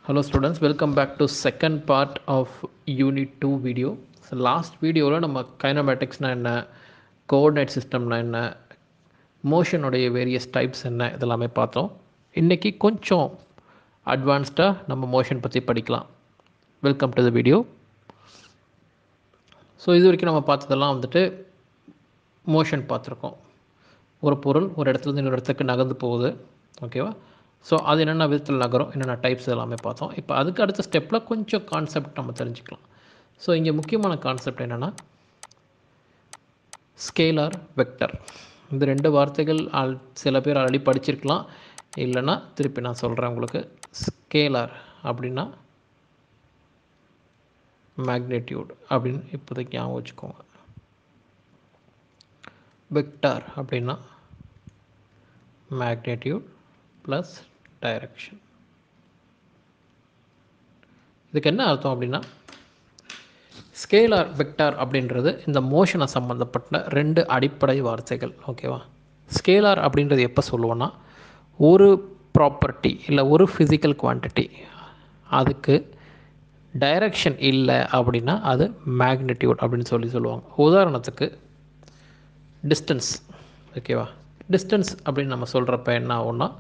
Hello students, welcome back to second part of unit 2 video. So last வீடியோவில் நம்ம கைனமேட்டிக்ஸ்னால் என்ன coordinate சிஸ்டம்னா என்ன மோஷனுடைய various types என்ன இதெல்லாமே பார்த்தோம் இன்றைக்கி கொஞ்சம் அட்வான்ஸ்டாக நம்ம மோஷன் பற்றி படிக்கலாம் welcome to the video so இது வரைக்கும் நம்ம பார்த்ததெல்லாம் வந்துட்டு மோஷன் பார்த்துருக்கோம் ஒரு பொருள் ஒரு இடத்துலேருந்து இன்னொரு இடத்துக்கு நகர்ந்து போகுது ஓகேவா ஸோ அது என்னென்ன விதத்தில் நகரும் என்னென்ன டைப்ஸ் எல்லாமே பார்த்தோம் இப்போ அதுக்கு அடுத்த ஸ்டெப்பில் கொஞ்சம் கான்செப்ட் நம்ம தெரிஞ்சுக்கலாம் ஸோ இங்கே முக்கியமான கான்செப்ட் என்னென்னா ஸ்கேலார் வெக்டர் இந்த ரெண்டு வார்த்தைகள் ஆல் சில பேர் ஆல்ரெடி படிச்சிருக்கலாம் இல்லைன்னா திருப்பி நான் சொல்கிறேன் உங்களுக்கு ஸ்கேலார் அப்படின்னா மேக்னெட்யூட் அப்படின்னு இப்போதைக்கு ஞாபகம் வச்சுக்கோங்க வெக்டார் அப்படின்னா மேக்னெட்யூட் ப்ளஸ் டைரக்ஷன் இதுக்கு என்ன அர்த்தம் அப்படின்னா ஸ்கேலார் வெக்டார் அப்படின்றது இந்த மோஷனை சம்மந்தப்பட்ட ரெண்டு அடிப்படை வார்த்தைகள் ஓகேவா ஸ்கேலார் அப்படின்றது எப்போ சொல்லுவோன்னா ஒரு ப்ராப்பர்ட்டி இல்லை ஒரு ஃபிசிக்கல் குவான்டிட்டி அதுக்கு டைரக்ஷன் இல்லை அப்படின்னா அது மேக்னிடியூட் அப்படின்னு சொல்லி சொல்லுவாங்க உதாரணத்துக்கு டிஸ்டன்ஸ் ஓகேவா டிஸ்டன்ஸ் அப்படின்னு நம்ம சொல்கிறப்ப என்ன ஆகும்னா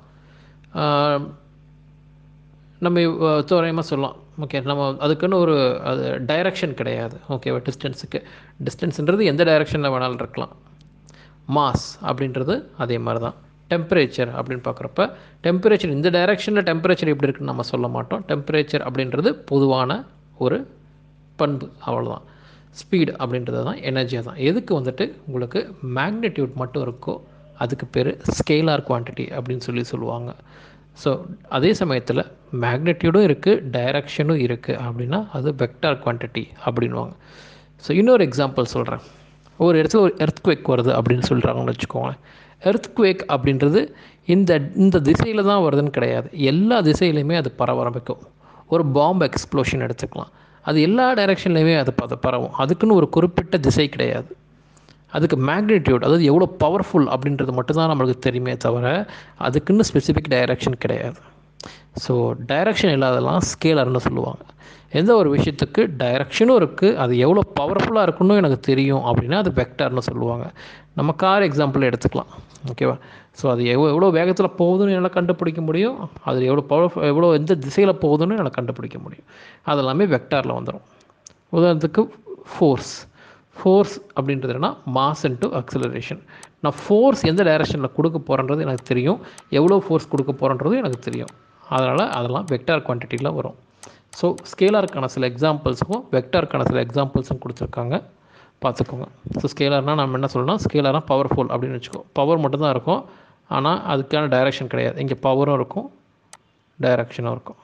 நம்ம தோராயமாக சொல்லலாம் ஓகே நம்ம அதுக்குன்னு ஒரு அது டைரக்ஷன் கிடையாது ஓகேவா டிஸ்டன்ஸுக்கு டிஸ்டன்ஸுன்றது எந்த டைரக்ஷனில் வேணாலும் இருக்கலாம் மாஸ் அப்படின்றது அதே மாதிரி தான் டெம்பரேச்சர் அப்படின்னு பார்க்குறப்ப டெம்பரேச்சர் இந்த டைரக்ஷனில் டெம்பரேச்சர் எப்படி இருக்குன்னு நம்ம சொல்ல மாட்டோம் டெம்பரேச்சர் அப்படின்றது பொதுவான ஒரு பண்பு அவ்வளோதான் ஸ்பீடு அப்படின்றது தான் எனர்ஜியாக தான் எதுக்கு வந்துட்டு உங்களுக்கு மேக்னெட்யூட் மட்டும் இருக்கோ அதுக்கு பேர் ஸ்கேலார் குவான்டிட்டி அப்படின்னு சொல்லி சொல்லுவாங்க ஸோ அதே சமயத்தில் மேக்னெட்யூடும் இருக்குது டைரக்ஷனும் இருக்குது அப்படின்னா அது வெக்டார் குவான்டிட்டி அப்படின்வாங்க ஸோ இன்னொரு எக்ஸாம்பிள் சொல்கிறேன் ஒரு இடத்துல ஒரு எர்த்குவேக் வருது அப்படின்னு சொல்கிறாங்கன்னு வச்சுக்கோங்களேன் எர்த்குவேக் அப்படின்றது இந்த இந்த திசையில் தான் வருதுன்னு கிடையாது எல்லா திசையிலையுமே அது பரவ ஆரம்பிக்கும் ஒரு பாம்பு எக்ஸ்ப்ளோஷன் எடுத்துக்கலாம் அது எல்லா டைரெக்ஷன்லையுமே அது அது பரவும் அதுக்குன்னு ஒரு குறிப்பிட்ட திசை கிடையாது அதுக்கு மேக்னிடியூட் அதாவது எவ்வளோ பவர்ஃபுல் அப்படின்றது மட்டும்தான் நம்மளுக்கு தெரியுமே தவிர அதுக்குன்னு ஸ்பெசிஃபிக் டைரக்ஷன் கிடையாது ஸோ டைரக்ஷன் இல்லாதெல்லாம் ஸ்கேலர்னு சொல்லுவாங்க எந்த ஒரு விஷயத்துக்கு டைரக்ஷனும் இருக்குது அது எவ்வளோ பவர்ஃபுல்லாக இருக்குன்னு எனக்கு தெரியும் அப்படின்னா அது வெக்டார்னு சொல்லுவாங்க நம்ம கார் எக்ஸாம்பிள் எடுத்துக்கலாம் ஓகேவா ஸோ அது எவ்வளோ எவ்வளோ வேகத்தில் போகுதுன்னு என்னால் கண்டுபிடிக்க முடியும் அது எவ்வளோ பவர் எவ்வளோ எந்த திசையில் போகுதுன்னு எனக்கு கண்டுபிடிக்க முடியும் அதெல்லாமே வெக்டாரில் வந்துடும் உதாரணத்துக்கு ஃபோர்ஸ் ஃபோர்ஸ் அப்படின்றது என்னன்னா மாஸ் இன்ட்டு அக்சலரேஷன் நான் ஃபோர்ஸ் எந்த டைரெக்ஷனில் கொடுக்க போகிறன்றது எனக்கு தெரியும் எவ்வளோ ஃபோர்ஸ் கொடுக்க போகிறன்றது எனக்கு தெரியும் அதனால் அதெல்லாம் வெக்டார் குவான்டிட்டியில் வரும் ஸோ ஸ்கேலாருக்கான சில எக்ஸாம்பிள்ஸும் வெக்டாருக்கான சில எக்ஸாம்பிள்ஸும் கொடுத்துருக்காங்க பார்த்துக்கோங்க ஸோ ஸ்கேலர்னால் நம்ம என்ன சொல்லணும் ஸ்கேலர்னால் பவர்ஃபுல் அப்படின்னு வச்சுக்கோ பவர் மட்டும்தான் இருக்கும் ஆனால் அதுக்கான டைரெக்ஷன் கிடையாது இங்கே பவரும் இருக்கும் டைரக்ஷனும் இருக்கும்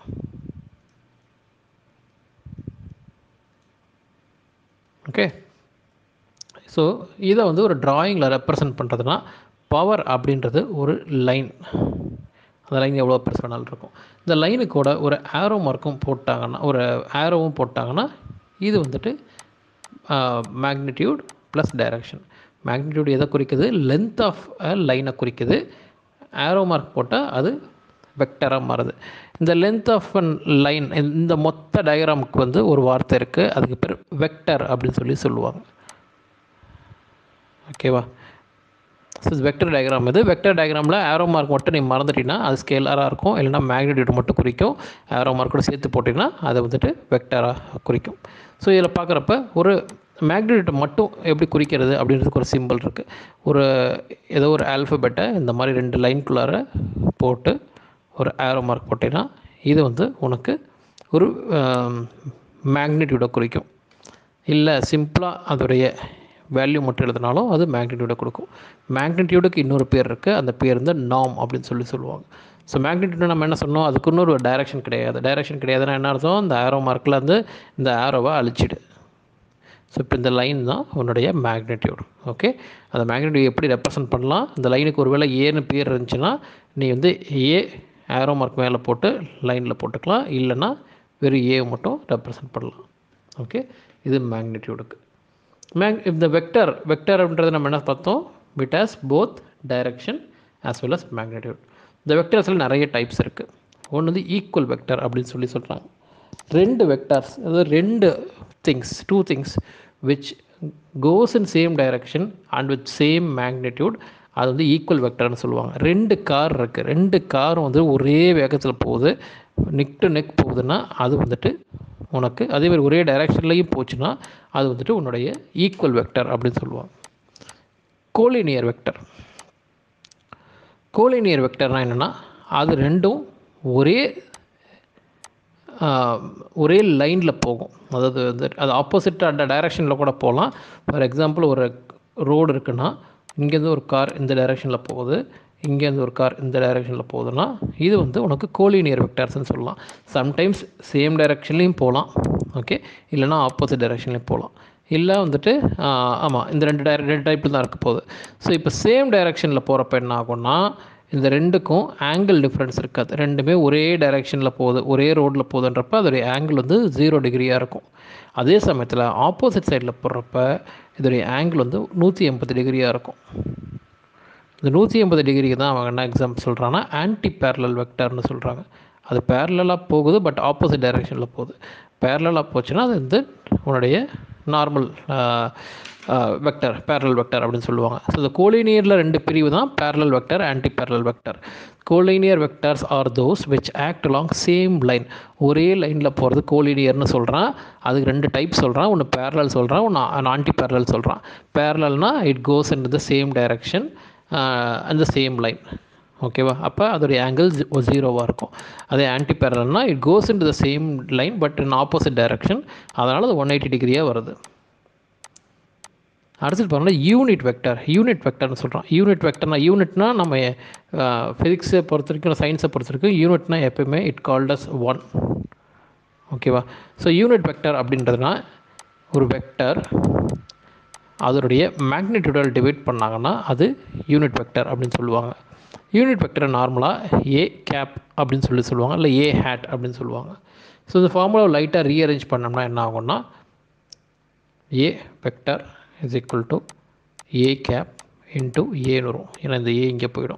ஓகே ஸோ இதை வந்து ஒரு ட்ராயிங்கில் ரெப்ரசன்ட் பண்ணுறதுனா பவர் அப்படின்றது ஒரு லைன் அந்த லைன் எவ்வளோ பெருசு வேணாலும் இருக்கும் இந்த லைனுக்கூட ஒரு ஆரோ மார்க்கும் போட்டாங்கன்னா ஒரு ஆரோவும் போட்டாங்கன்னா இது வந்துட்டு மேக்னிடியூட் ப்ளஸ் டைரக்ஷன் மேக்னிடியூட் எதை குறிக்குது லென்த் ஆஃப் அ லைனை குறிக்குது ஆரோ மார்க் போட்டால் அது வெக்டராக மாறுது இந்த லென்த் ஆஃப் அன் லைன் இந்த மொத்த டயக்ராமுக்கு வந்து ஒரு வார்த்தை இருக்குது அதுக்கு பேர் வெக்டர் அப்படின்னு சொல்லி சொல்லுவாங்க ஓகேவா ஸோ வெக்டர் டயக்ராம் இது வெக்டர் டயக்ராமில் ஆரோ மார்க் மட்டும் நீ மறந்துட்டீங்கன்னா அது ஸ்கேலராக இருக்கும் இல்லைனா மேக்னிடியூட் மட்டும் குறிக்கும் ஆரோ மார்க் கூட சேர்த்து போட்டிங்கன்னா அதை வந்துட்டு வெக்டராக குறிக்கும் ஸோ இதில் பார்க்குறப்ப ஒரு மேக்னிடியூட் மட்டும் எப்படி குறிக்கிறது அப்படின்றதுக்கு ஒரு சிம்பிள் இருக்குது ஒரு ஏதோ ஒரு ஆல்ஃபபெட்டை இந்த மாதிரி ரெண்டு லைன்குள்ளார போட்டு ஒரு ஆரோ மார்க் போட்டிங்கன்னா இது வந்து உனக்கு ஒரு மேக்னிடியூடை குறிக்கும் இல்லை சிம்பிளாக அதோடைய வேல்யூ மட்டும் எழுதினாலும் அது மேக்னிடியூடை கொடுக்கும் மேக்னிடியூடுக்கு இன்னொரு பேர் இருக்குது அந்த பேர் வந்து நாம் அப்படின்னு சொல்லி சொல்லுவாங்க ஸோ மேக்னிடியூட் நம்ம என்ன சொன்னோம் அதுக்கு இன்னொரு டைரக்ஷன் கிடையாது டைரக்ஷன் கிடையாதுன்னா என்ன அர்த்தம் இந்த ஆரோ மார்க்கில் வந்து இந்த ஆரோவை அழிச்சிடு ஸோ இப்போ இந்த லைன் தான் உன்னுடைய மேக்னிடியூட் ஓகே அந்த மேக்னிடியூட் எப்படி ரெப்ரசன்ட் பண்ணலாம் இந்த லைனுக்கு ஒரு வேளை ஏன்னு பேர் இருந்துச்சுன்னா நீ வந்து ஏ ஆரோ மார்க் மேலே போட்டு லைனில் போட்டுக்கலாம் இல்லைன்னா வெறும் ஏ மட்டும் ரெப்ரசன்ட் பண்ணலாம் ஓகே இது மேக்னிடியூடுக்கு மேக் இந்த வெக்டர் வெக்டர் அப்படின்றத நம்ம என்ன பார்த்தோம் which has both direction as well as magnitude இந்த வெக்டர்ஸில் நிறைய டைப்ஸ் இருக்குது ஒன்று வந்து ஈக்குவல் வெக்டர் அப்படின்னு சொல்லி சொல்கிறாங்க ரெண்டு வெக்டார்ஸ் அதாவது ரெண்டு things two things which goes in same direction and with same magnitude அது வந்து ஈக்குவல் வெக்டர்னு சொல்லுவாங்க ரெண்டு கார் இருக்குது ரெண்டு காரும் வந்து ஒரே வேகத்தில் போகுது நெக் டு நெக் போகுதுன்னா அது வந்துட்டு உனக்கு அதே மாதிரி ஒரே டைரக்ஷன்லேயும் போச்சுன்னா அது வந்துட்டு உன்னுடைய ஈக்குவல் வெக்டர் அப்படின்னு சொல்லுவாங்க கோலினியர் வெக்டர் கோலினியர் வெக்டர்னால் என்னென்னா அது ரெண்டும் ஒரே ஒரே லைனில் போகும் அதாவது வந்து அது ஆப்போசிட் அந்த டைரெக்ஷனில் கூட போகலாம் ஃபார் எக்ஸாம்பிள் ஒரு ரோடு இருக்குன்னா இங்கேருந்து ஒரு கார் இந்த டைரெக்ஷனில் போகுது இங்கேருந்து ஒரு கார் இந்த டைரெக்ஷனில் போகுதுன்னா இது வந்து உனக்கு கோலினியர் வெக்டர்ஸ்னு சொல்லலாம் சம்டைம்ஸ் சேம் டைரெக்ஷன்லேயும் போகலாம் ஓகே இல்லைனா ஆப்போசிட் டைரெக்ஷன்லேயும் போகலாம் இல்லை வந்துட்டு ஆமாம் இந்த ரெண்டு டை ரெண்டு டைப்பில் தான் இருக்க போகுது ஸோ இப்போ சேம் டைரெக்ஷனில் போகிறப்ப என்ன ஆகும்னா இந்த ரெண்டுக்கும் ஆங்கிள் டிஃப்ரென்ஸ் இருக்காது ரெண்டுமே ஒரே டைரெக்ஷனில் போகுது ஒரே ரோட்டில் போகுதுன்றப்ப அதோடைய ஆங்கிள் வந்து ஜீரோ டிகிரியாக இருக்கும் அதே சமயத்தில் ஆப்போசிட் சைடில் போடுறப்ப இதோடைய ஆங்கிள் வந்து நூற்றி எண்பது டிகிரியாக இருக்கும் இந்த நூற்றி எண்பது டிகிரிக்கு தான் அவங்க என்ன எக்ஸாம்பிள் சொல்கிறாங்கன்னா ஆன்டி பேரலல் வெக்டர்னு சொல்கிறாங்க அது பேரலாக போகுது பட் ஆப்போசிட் டைரெக்ஷனில் போகுது பேரலாக போச்சுன்னா அது வந்து உன்னுடைய நார்மல் வெக்டர் பேரலல் வெக்டர் அப்படின்னு சொல்லுவாங்க ஸோ இந்த கோலினியரில் ரெண்டு பிரிவு தான் parallel vector anti parallel vector collinear vectors are those which act along same line ஒரே லைனில் போகிறது கோலினியர்னு சொல்கிறான் அதுக்கு ரெண்டு டைப் சொல்கிறான் ஒன்று பேரலல் சொல்கிறான் ஒன்று ஆன்டி பேரலல் சொல்கிறான் பேரலல்னா it goes in the same direction அந்த சேம் லைன் ஓகேவா அப்போ அதோடைய ஆங்கிள் ஜீரோவாக இருக்கும் அதே ஆன்டி பேரலல்னா it goes in the same line but in opposite direction அதனால் அது ஒன் எயிட்டி டிகிரியாக வருது அடுத்தது பார்த்தோம்னா யூனிட் வெக்டர் யூனிட் வெக்டர்னு சொல்கிறோம் யூனிட் வெக்டர்னா யூனிட்னா நம்ம ஃபிசிக்ஸை பொறுத்த வரைக்கும் சயின்ஸை பொறுத்த வரைக்கும் யூனிட்னா எப்பயுமே இட் கால்டஸ் ஒன் ஓகேவா ஸோ யூனிட் வெக்டர் அப்படின்றதுனா ஒரு வெக்டர் அதனுடைய மேக்னிடியூடல் டிவைட் பண்ணாங்கன்னா அது யூனிட் வெக்டர் அப்படின்னு சொல்லுவாங்க யூனிட் வெக்டரை நார்மலாக ஏ கேப் அப்படின்னு சொல்லி சொல்லுவாங்க இல்லை ஏ ஹேட் அப்படின்னு சொல்லுவாங்க ஸோ இந்த ஃபார்முலாவை லைட்டாக ரீஅரேஞ்ச் பண்ணோம்னா என்ன ஆகும்னா A vector is equal to A cap into ஏன்னு வரும் ஏன்னா இந்த ஏ இங்கே போயிடும்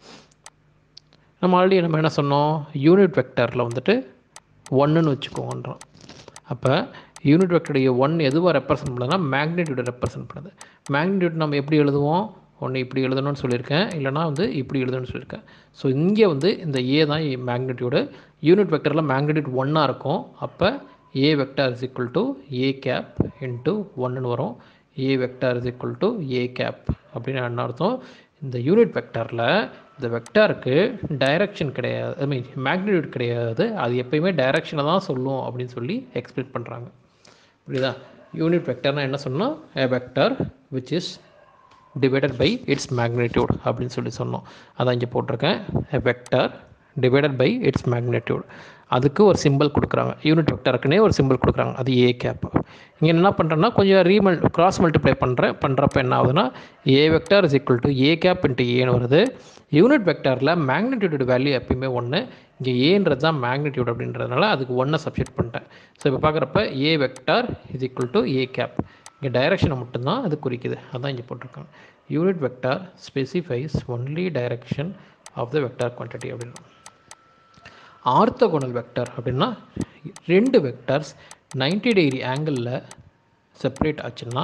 நம்ம ஆல்ரெடி நம்ம என்ன சொன்னோம் யூனிட் வெக்டரில் வந்துட்டு ஒன்றுன்னு வச்சுக்கோங்கன்றோம் அப்போ யூனிட் வெக்டருடைய ஒன் எதுவாக ரெப்ரசன்ட் பண்ணுதுன்னா மேக்னிடியூடை ரெப்ரசன்ட் பண்ணுது மேக்னிடியூட் நம்ம எப்படி எழுதுவோம் ஒன்று இப்படி எழுதணும்னு சொல்லியிருக்கேன் இல்லைனா வந்து இப்படி எழுதணும்னு சொல்லியிருக்கேன் ஸோ இங்கே வந்து இந்த ஏ தான் மேக்னிடியூடு யூனிட் வெக்டரில் மேக்னிடியூட் ஒன்னாக இருக்கும் அப்போ A vector is equal to A cap into ஒன்றுன்னு வரும் A vector is equal to A cap அப்படின்னு என்ன அர்த்தம் இந்த யூனிட் வெக்டாரில் இந்த வெக்டாருக்கு டைரக்ஷன் கிடையாது ஐ மீன் மேக்னிடியூட் கிடையாது அது எப்பயுமே டைரக்ஷனை தான் சொல்லும் அப்படின்னு சொல்லி எக்ஸ்பிளைன் பண்ணுறாங்க புரியுதா யூனிட் வெக்டர்னால் என்ன சொன்னால் A vector which is divided by its magnitude அப்படின்னு சொல்லி சொன்னோம் அதான் இங்கே போட்டிருக்கேன் A vector divided by its magnitude அதுக்கு ஒரு சிம்பிள் கொடுக்குறாங்க யூனிட் வெக்டருக்குனே ஒரு சிம்பிள் கொடுக்குறாங்க அது ஏ கேப் இங்கே என்ன பண்ணுறேன்னா கொஞ்சம் ரீமல் கிராஸ் மல்டிப்ளை பண்ணுறேன் பண்ணுறப்ப என்ன ஆகுதுன்னா A vector is equal to A cap into ஏன்னு வருது யூனிட் வெக்டரில் மேக்னிடியூட் வேல்யூ எப்பயுமே ஒன்று இங்கே ஏன்றது தான் மேக்னிடியூட் அப்படின்றதுனால அதுக்கு ஒன்றை சப்ஸ்டியூட் பண்ணிட்டேன் ஸோ இப்போ பார்க்குறப்ப A vector is equal to A cap இங்கே டைரெக்ஷனை மட்டும்தான் அது குறிக்குது அதான் இங்கே போட்டிருக்காங்க unit vector specifies only direction of the vector quantity அப்படின்னு ஆர்த்தோகோனல் வெக்டர் அப்படின்னா ரெண்டு வெக்டர்ஸ் நைன்டி டிகிரி ஆங்கிளில் செப்பரேட் ஆச்சுன்னா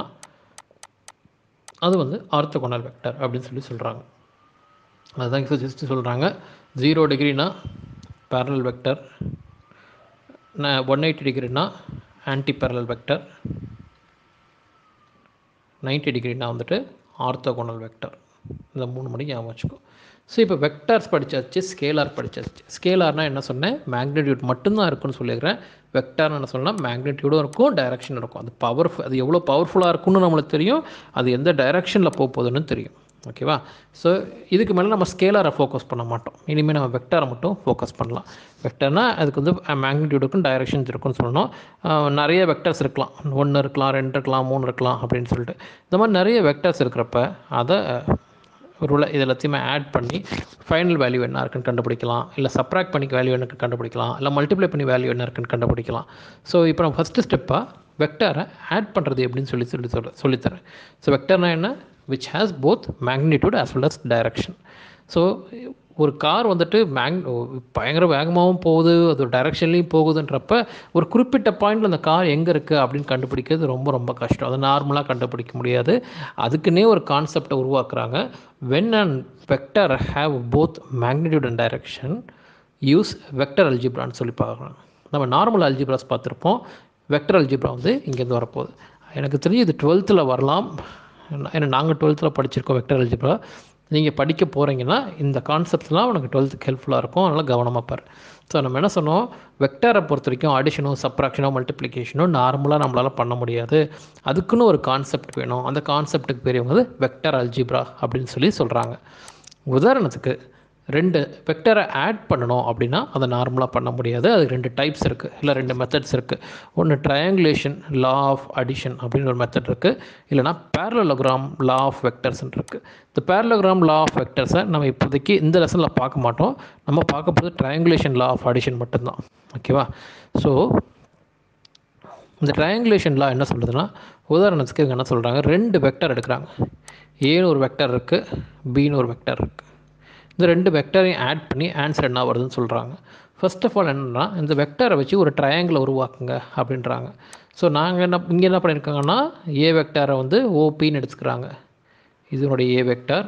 அது வந்து ஆர்த்தோகோனல் வெக்டர் அப்படின்னு சொல்லி சொல்கிறாங்க அதுதான் ஜஸ்ட் சொல்கிறாங்க ஜீரோ டிகிரினா பேரலல் வெக்டர் ஒன் எயிட்டி டிகிரினா ஆன்டி பேரலல் வெக்டர் நைன்டி டிகிரினா வந்துட்டு ஆர்த்தோகோனல் வெக்டர் இந்த மூணு மணி ஞாபகம் வச்சுக்கோ ஸோ இப்போ வெக்டார்ஸ் படித்தாச்சு ஸ்கேலார் படித்தாச்சு ஸ்கேலார்னால் என்ன சொன்னேன் மேக்னிடியூட் மட்டும்தான் இருக்குன்னு சொல்லியிருக்கிறேன் வெக்டார்னு என்ன சொன்னால் மேக்னிடியூடும் இருக்கும் டைரக்ஷன் இருக்கும் அது பவர் அது எவ்வளோ பவர்ஃபுல்லாக இருக்கும்னு நம்மளுக்கு தெரியும் அது எந்த டைரக்ஷனில் போக போகுதுன்னு தெரியும் ஓகேவா ஸோ இதுக்கு மேலே நம்ம ஸ்கேலாரை ஃபோக்கஸ் பண்ண மாட்டோம் இனிமேல் நம்ம வெக்டாரை மட்டும் ஃபோக்கஸ் பண்ணலாம் வெக்டர்னால் அதுக்கு வந்து மேக்னிடியூடுக்கும் டைரக்ஷன்ஸ் இருக்குன்னு சொல்லணும் நிறைய வெக்டர்ஸ் இருக்கலாம் ஒன்று இருக்கலாம் ரெண்டு இருக்கலாம் மூணு இருக்கலாம் அப்படின்னு சொல்லிட்டு இந்த மாதிரி நிறைய வெக்டர்ஸ் இருக்கிறப்ப அதை ஒரு இது எல்லாத்தையுமே ஆட் பண்ணி ஃபைனல் வேல்யூ என்ன இருக்குன்னு கண்டுபிடிக்கலாம் இல்லை சப்ராக்ட் பண்ணி வேல்யூ என்ன கண்டுபிடிக்கலாம் இல்லை மல்டிப்ளை பண்ணி வேல்யூ என்ன இருக்குன்னு கண்டுபிடிக்கலாம் ஸோ இப்போ நம்ம ஃபஸ்ட்டு ஸ்டெப்பாக வெக்டரை ஆட் பண்ணுறது எப்படின்னு சொல்லி சொல்லி சொல்ல சொல்லித்தரேன் ஸோ வெக்டர்னா என்ன which has both magnitude as well as direction so ஒரு கார் வந்துட்டு மேங் பயங்கர வேகமாகவும் போகுது அது டைரெக்ஷன்லேயும் போகுதுன்றப்ப ஒரு குறிப்பிட்ட பாயிண்டில் அந்த கார் எங்கே இருக்குது அப்படின்னு கண்டுபிடிக்கிறது ரொம்ப ரொம்ப கஷ்டம் அதை நார்மலாக கண்டுபிடிக்க முடியாது அதுக்குன்னே ஒரு கான்செப்டை உருவாக்குறாங்க when and vector have both magnitude and direction use vector அல்ஜிப்ரான்னு சொல்லி பார்க்குறாங்க நம்ம நார்மல் அல்ஜிப்ராஸ் பார்த்துருப்போம் வெக்டர் அல்ஜிப்ரா வந்து இங்கேருந்து வரப்போகுது எனக்கு தெரிஞ்சு இது டுவெல்த்தில் வரலாம் ஏன்னா நாங்கள் டுவெல்த்தில் படிச்சிருக்கோம் வெக்டர் அல்ஜிப்ரா நீங்கள் படிக்க போகிறீங்கன்னா இந்த கான்செப்ட்ஸ்லாம் உனக்கு டுவெல்த்துக்கு ஹெல்ப்ஃபுல்லாக இருக்கும் அதனால் கவனமாக பாரு ஸோ நம்ம என்ன சொன்னோம் வெக்டரை பொறுத்த வரைக்கும் அடிஷனோ சப்ராக்ஷனோ மல்டிப்ளிகேஷனோ நார்மலாக நம்மளால் பண்ண முடியாது அதுக்குன்னு ஒரு கான்செப்ட் வேணும் அந்த கான்செப்ட்டுக்கு பேர் வந்து வெக்டர் அல்ஜிப்ரா அப்படின்னு சொல்லி சொல்கிறாங்க உதாரணத்துக்கு ரெண்டு வெக்டரை ஆட் பண்ணணும் அப்படின்னா அதை நார்மலாக பண்ண முடியாது அது ரெண்டு டைப்ஸ் இருக்குது இல்லை ரெண்டு மெத்தட்ஸ் இருக்குது ஒன்று ட்ரையாங்குலேஷன் லா ஆஃப் அடிஷன் அப்படின்னு ஒரு மெத்தட் இருக்குது இல்லைனா பேரலோகிராம் லா ஆஃப் வெக்டர்ஸ்ன்னு இருக்குது இந்த பேரலோகிராம் லா ஆஃப் வெக்டர்ஸை நம்ம இப்போதைக்கு இந்த லெசனில் பார்க்க மாட்டோம் நம்ம பார்க்க போகிறது ட்ரையாங்குலேஷன் லா ஆஃப் அடிஷன் மட்டும்தான் ஓகேவா ஸோ இந்த ட்ரையாங்குலேஷன் லா என்ன சொல்கிறதுனா உதாரணத்துக்கு இவங்க என்ன சொல்கிறாங்க ரெண்டு வெக்டர் எடுக்கிறாங்க ஏன்னு ஒரு வெக்டர் இருக்குது பின்னு ஒரு வெக்டர் இருக்குது இந்த ரெண்டு வெக்டரையும் ஆட் பண்ணி ஆன்சர் என்ன வருதுன்னு சொல்கிறாங்க ஃபர்ஸ்ட் ஆஃப் ஆல் என்னென்னா இந்த வெக்டரை வச்சு ஒரு ட்ரையாங்கிளை உருவாக்குங்க அப்படின்றாங்க ஸோ நாங்கள் என்ன இங்கே என்ன பண்ணியிருக்காங்கன்னா ஏ வெக்டாரை வந்து ஓபின்னு எடுத்துக்கிறாங்க இதனுடைய ஏ வெக்டார்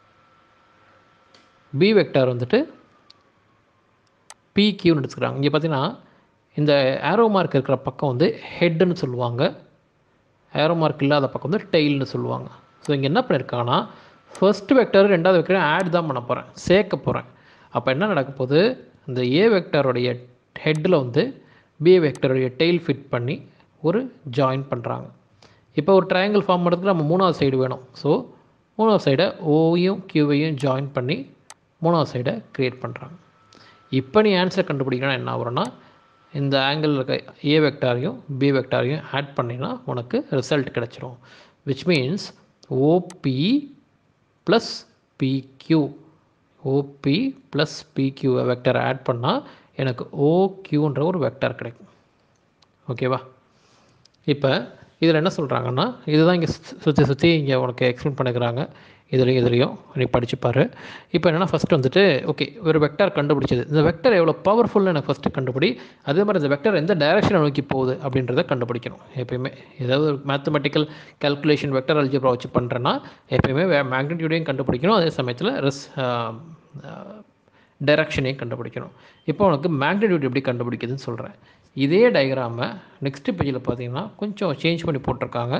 பி வெக்டார் வந்துட்டு பிக்யூன்னு எடுத்துக்கிறாங்க இங்கே பார்த்தீங்கன்னா இந்த ஏரோ மார்க் இருக்கிற பக்கம் வந்து ஹெட்டுன்னு சொல்லுவாங்க ஏரோ மார்க் இல்லாத பக்கம் வந்து டெய்ல்னு சொல்லுவாங்க ஸோ இங்கே என்ன பண்ணியிருக்காங்கன்னா ஃபர்ஸ்ட் வெக்டர் ரெண்டாவது வெக்டர் ஆட் தான் பண்ண போகிறேன் சேர்க்க போகிறேன் அப்போ என்ன நடக்க போகுது இந்த ஏ வெக்டருடைய ஹெட்டில் வந்து பி வெக்டருடைய டெய்ல் ஃபிட் பண்ணி ஒரு ஜாயின் பண்ணுறாங்க இப்போ ஒரு ட்ரையாங்கிள் ஃபார்ம் பண்ணுறதுக்கு நம்ம மூணாவது சைடு வேணும் ஸோ மூணாவது சைடை ஓவையும் கியூவையும் ஜாயின் பண்ணி மூணாவது சைடை க்ரியேட் பண்ணுறாங்க இப்போ நீ ஆன்சர் கண்டுபிடிக்கணும் என்ன வரும்னா இந்த ஆங்கிள் இருக்க ஏ வெக்டாரையும் பி வெக்டாரையும் ஆட் பண்ணினா உனக்கு ரிசல்ட் கிடச்சிரும் which means OP plus PQ OP plus PQ vector add பண்ணால் எனக்கு ஓக்யூன்ற ஒரு வெக்டர் கிடைக்கும் ஓகேவா இப்போ இதில் என்ன சொல்கிறாங்கன்னா இதுதான் இங்கே சுற்றி சுற்றி இங்கே உனக்கு எக்ஸ்பிளைன் பண்ணிக்கிறாங்க இதுலேயும் இதுலேயும் நீ படிச்சுப்பார் இப்போ என்னென்னா ஃபஸ்ட்டு வந்துட்டு ஓகே ஒரு வெக்டர் கண்டுபிடிச்சது இந்த வெக்டர் எவ்வளோ பவர்ஃபுல்னு எனக்கு ஃபஸ்ட்டு கண்டுபிடி அதே மாதிரி இந்த வெக்டர் எந்த டைரக்ஷனை நோக்கி போகுது அப்படின்றத கண்டுபிடிக்கணும் எப்பயுமே ஏதாவது ஒரு மேத்தமெட்டிக்கல் கேல்குலேஷன் வெக்டர் அல்ஜிப்ரா வச்சு பண்ணுறேன்னா எப்பயுமே மேக்னிடியூடையும் கண்டுபிடிக்கணும் அதே சமயத்தில் ரிஸ் டைரக்ஷனையும் கண்டுபிடிக்கணும் இப்போ உனக்கு மேக்னிடியூட் எப்படி கண்டுபிடிக்குதுன்னு சொல்கிறேன் இதே டயக்ராமை நெக்ஸ்ட்டு பேஜில் பார்த்தீங்கன்னா கொஞ்சம் சேஞ்ச் பண்ணி போட்டிருக்காங்க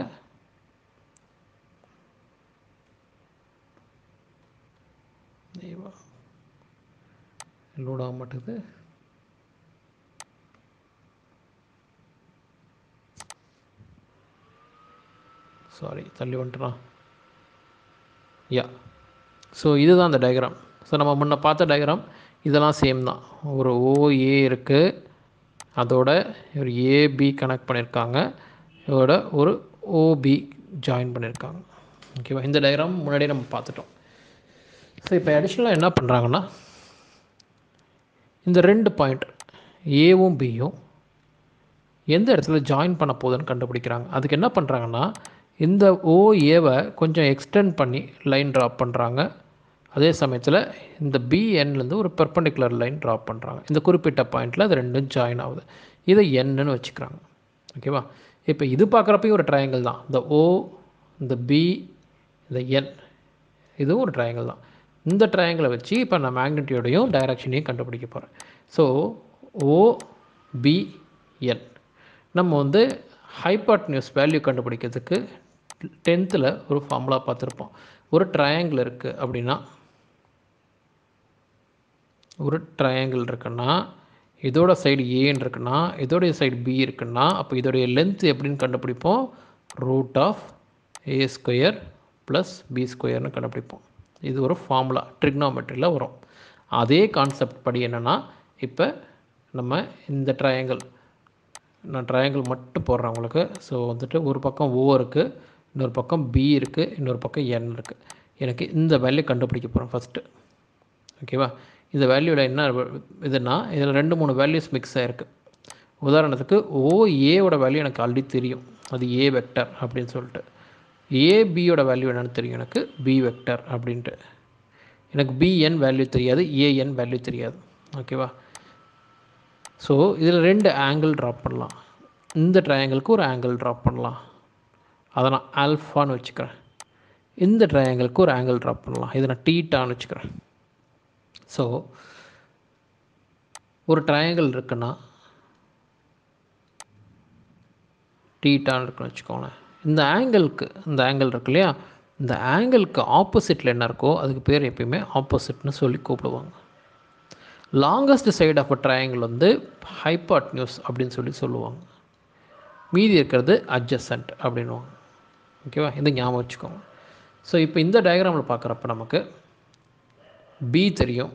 லோட் ஆக மாட்டேங்குது சாரி தள்ளி வந்துட்டுனா யா ஸோ இதுதான் அந்த டயக்ராம் ஸோ நம்ம முன்ன பார்த்த டயக்ராம் இதெல்லாம் சேம் தான் ஒரு ஓஏ இருக்குது அதோட ஒரு ஏபி கனெக்ட் பண்ணியிருக்காங்க இதோட ஒரு ஓபி ஜாயின் பண்ணியிருக்காங்க ஓகேவா இந்த டயக்ராம் முன்னாடியே நம்ம பார்த்துட்டோம் ஸோ இப்போ அடிஷ்னலாக என்ன பண்ணுறாங்கன்னா இந்த ரெண்டு பாயிண்ட் ஏவும் பியும் எந்த இடத்துல ஜாயின் பண்ண போகுதுன்னு கண்டுபிடிக்கிறாங்க அதுக்கு என்ன பண்ணுறாங்கன்னா இந்த ஓஏவை கொஞ்சம் எக்ஸ்டெண்ட் பண்ணி லைன் ட்ராப் பண்ணுறாங்க அதே சமயத்தில் இந்த பிஎன்லேருந்து ஒரு பெர்பண்டிகுலர் லைன் ட்ராப் பண்ணுறாங்க இந்த குறிப்பிட்ட பாயிண்டில் அது ரெண்டும் ஜாயின் ஆகுது இதை என்னன்னு வச்சுக்கிறாங்க ஓகேவா இப்போ இது பார்க்குறப்பையும் ஒரு ட்ரையாங்கிள் தான் இந்த ஓ இந்த பி இந்த என் இதுவும் ஒரு ட்ரையாங்கிள் தான் இந்த ட்ரையாங்கிளை வச்சு இப்போ நான் மேக்னெட்டியோடையும் டைரக்ஷனையும் கண்டுபிடிக்க போகிறேன் ஸோ ஓபிஎன் நம்ம வந்து ஹைபாட்னியூஸ் வேல்யூ கண்டுபிடிக்கிறதுக்கு டென்த்தில் ஒரு ஃபார்முலா பார்த்துருப்போம் ஒரு ட்ரையாங்கிள் இருக்குது அப்படின்னா ஒரு ட்ரையாங்கிள் இருக்குன்னா இதோட சைடு ஏன்னு இருக்குன்னா இதோடைய சைடு பி இருக்குன்னா அப்போ இதோடைய லென்த் எப்படின்னு கண்டுபிடிப்போம் root of A square plus B ஸ்கொயர்னு கண்டுபிடிப்போம் இது ஒரு ஃபார்முலா ட்ரிக்னாமெட்ரியில் வரும் அதே கான்செப்ட் படி என்னென்னா இப்போ நம்ம இந்த ட்ரையாங்கிள் நான் ட்ரையாங்கிள் மட்டும் போடுறேன் உங்களுக்கு ஸோ வந்துட்டு ஒரு பக்கம் ஓ இருக்குது இன்னொரு பக்கம் பி இருக்குது இன்னொரு பக்கம் என் இருக்குது எனக்கு இந்த வேல்யூ கண்டுபிடிக்க போகிறேன் ஃபஸ்ட்டு ஓகேவா இந்த வேல்யூவில் என்ன இதுனா இதில் ரெண்டு மூணு வேல்யூஸ் மிக்ஸ் ஆகிருக்கு உதாரணத்துக்கு ஓ ஏவோட வேல்யூ எனக்கு ஆல்ரெடி தெரியும் அது ஏ வெக்டர் அப்படின்னு சொல்லிட்டு ஏபியோட வேல்யூ என்னென்னு தெரியும் எனக்கு பி வெக்டர் அப்படின்ட்டு எனக்கு பிஎன் வேல்யூ தெரியாது ஏஎன் வேல்யூ தெரியாது ஓகேவா ஸோ இதில் ரெண்டு ஆங்கிள் ட்ராப் பண்ணலாம் இந்த ட்ரையாங்கிளுக்கு ஒரு ஆங்கிள் ட்ராப் பண்ணலாம் அதை நான் ஆல்ஃபான்னு வச்சுக்கிறேன் இந்த ட்ரையாங்கிளுக்கு ஒரு ஆங்கிள் ட்ராப் பண்ணலாம் இதை நான் டீட்டான்னு வச்சுக்கிறேன் ஸோ ஒரு ட்ரையாங்கிள் இருக்குன்னா டீட்டான்னு இருக்குன்னு வச்சுக்கோங்களேன் இந்த ஆங்கிளுக்கு இந்த ஆங்கிள் இருக்கு இல்லையா இந்த ஆங்கிளுக்கு ஆப்போசிட்டில் என்ன இருக்கோ அதுக்கு பேர் எப்பயுமே ஆப்போசிட்னு சொல்லி கூப்பிடுவாங்க longest side of a triangle வந்து ஹைபாட்னியூஸ் அப்படின்னு சொல்லி சொல்லுவாங்க மீதி இருக்கிறது அட்ஜசன்ட் அப்படின்வாங்க ஓகேவா இந்த ஞாபகம் வச்சுக்கோங்க ஸோ இப்போ இந்த டயக்ராமில் பார்க்குறப்ப நமக்கு பி தெரியும்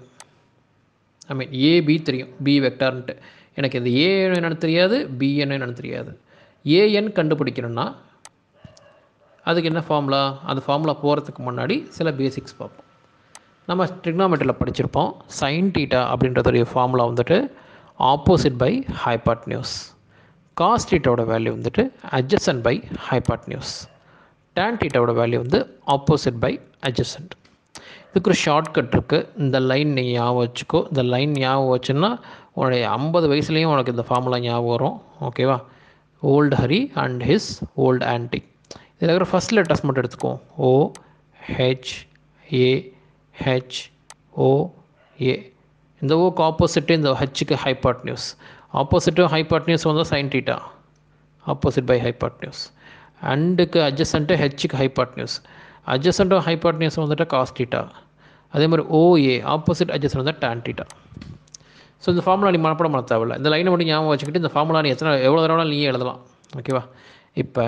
ஐ மீன் ஏபி தெரியும் பி வெக்டார்ன்ட்டு எனக்கு இந்த ஏ என்னன்னு தெரியாது பி என்னன்னு தெரியாது ஏஎன் கண்டுபிடிக்கணும்னா அதுக்கு என்ன ஃபார்முலா அந்த ஃபார்முலா போகிறதுக்கு முன்னாடி சில பேசிக்ஸ் பார்ப்போம் நம்ம ட்ரிக்னாமெட்ரியில் படிச்சிருப்போம் சைன் டீட்டா அப்படின்றதுடைய ஃபார்முலா வந்துட்டு ஆப்போசிட் பை ஹைபாட்னியூஸ் காஸ் டீட்டாவோட வேல்யூ வந்துட்டு அட்ஜசன்ட் பை ஹைபாட்னியூஸ் டேன் டீட்டாவோட வேல்யூ வந்து ஆப்போசிட் பை அட்ஜசன்ட் இதுக்கு ஒரு ஷார்ட்கட் இருக்குது இந்த லைன் நீ ஞாபகம் வச்சுக்கோ இந்த லைன் ஞாபகம் வச்சுன்னா உன்னுடைய ஐம்பது வயசுலேயும் உனக்கு இந்த ஃபார்முலா ஞாபகம் வரும் ஓகேவா old Hari and his old aunty இதில் இருக்கிற ஃபஸ்ட் லெட்டர்ஸ் மட்டும் எடுத்துக்குவோம் ஓ ஹெச் ஏ ஹெச் ஓ ஏ இந்த ஓக்கு ஆப்போசிட்டு இந்த ஹெச்சுக்கு ஹைபாட்னியூஸ் ஆப்போசிட்டும் ஹைபாட்னியூஸ் வந்து sine theta opposite by hypotenuse அண்டுக்கு அட்ஜசன்ட்டு ஹெச்சுக்கு ஹைபாட்னியூஸ் அட்ஜசன்ட்டும் ஹைபாட்னியூஸ் வந்துட்டு காஸ் டீட்டா அதே மாதிரி ஓஏ ஆப்போசிட் அட்ஜசன்ட் வந்து டேன் டீட்டா ஸோ இந்த ஃபார்முலா நீ மனப்படம் பண்ண தேவையில்ல இந்த லைனை மட்டும் ஞாபகம் வச்சுக்கிட்டு இந்த ஃபார்முலா நீ எத்தனை எவ்வளோ தடவை நீயே எழுதலாம் ஓகேவா இப்போ